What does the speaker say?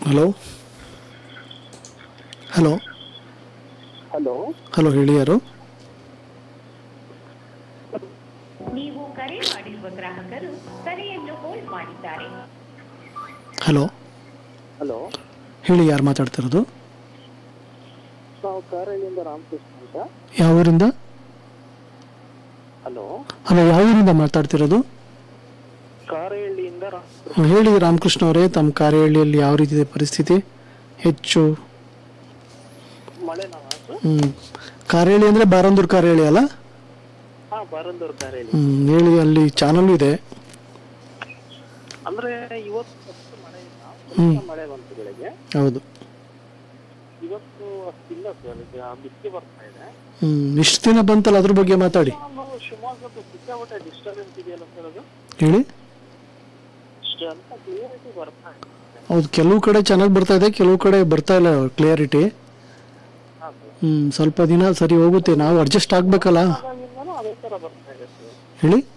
Hello hello hello hello ಹೇಳಿ ಯಾರು ನೀವು ಕರೆ ಮಾಡಿರುವ ಗ್ರಾಹಕರು ಕರೆಯನ್ನು ಹೋಲ್ಡ್ ಮಾಡಿದ್ದಾರೆ ಹಲೋ ಹಲೋ ಹೇಳಿ ಯಾರು ಮಾತಾಡ್ತಿರೋದು ನಾವು ಕಾರಳ್ಳಿಯಿಂದ ರಾಮಕೃಷ್ಣ ಅಂತ ಯಾವ ಊರಿಂದ ಹಲೋ ಹಲೋ ಯಾವ ಊರಿಂದ ಮಾತಾಡ್ತಿರೋದು ಕಾರಹಳ್ಳಿಯಿಂದ ರಾಮಕೃಷ್ಣ ಹ್ಮ್, ಹೇಳಿ ರಾಮಕೃಷ್ಣ ಅವರೇ ತಮ್ಮ ಕಾರ್ಯಹಳ್ಳಿಯಲ್ಲಿ ಯಾವ ರೀತಿ ಇದೆ ಪರಿಸ್ಥಿತಿ ಹೆಚ್ಚು ಮಳೆ ನಾವು ಹ್ಮ್ ಕಾರಹಳ್ಳಿ ಅಂದರೆ ಬಾರಂದೂರು ಕಾರಹಳ್ಳಿ ಅಲ್ಲ ಹಾ ಬಾರಂದೂರು ಕಾರಹಳ್ಳಿ ಹ್ಮ್, ಹೇಳಿ ಅಲ್ಲಿ ಚಾನಲ್ ಇದೆ ಅಂದ್ರೆ ಇವತ್ತು ಅಷ್ಟು ಮಳೆ ಇಲ್ಲ ಹ್ಮ್. ಸ್ವಲ್ಪ ಮಳೆ ಬಂತು ಬೆಳಗ್ಗೆ ಹೌದು ಇವತ್ತು ಅಷ್ಟಿಲ್ಲ ಸರ್ ಈಗ ಬಿಸಿಲು ಬರ್ತಾ ಇದೆ ಹ್ಮ್ ಇಷ್ಟು ದಿನ ಬಂತಲ್ಲ ಅದ್ರ ಬಗ್ಗೆ ಮಾತಾಡಿ ನಾವು ಶಿವಮೊಗ್ಗದ್ದು ಸಿಕ್ಕಾಪಟ್ಟೆ ಡಿಸ್ಟರ್ಬೆನ್ಸ್ ಇದೆಯಲ್ಲ ಸರ್ ಅದು ಹೇಳಿ ಇಷ್ಟು ಅಂತ ಕ್ಲಿಯರಿಟಿ ಬರ್ತಾ ಇದೆ ಹೌದು ಕೆಲವು ಕಡೆ ಚೆನ್ನಾಗಿ ಬರ್ತಾ ಇದೆ ಕೆಲವು ಕಡೆ ಬರ್ತಾ ಇಲ್ಲ ಕ್ಲಿಯರಿಟಿ ಹಾ ಸರ್ ಹ್ಮ್ ಸ್ವಲ್ಪ ದಿನ ಸರಿ ಹೋಗುತ್ತೆ ನಾವು ಅಡ್ಜಸ್ಟ್ ಆಗ್ಬೇಕಲ್ಲ ಅದಾಗಿಂದನೂ ಅದೇ ತರ ಬರ್ತಾ ಇದೆ ಸರ್ ಹೇಳಿ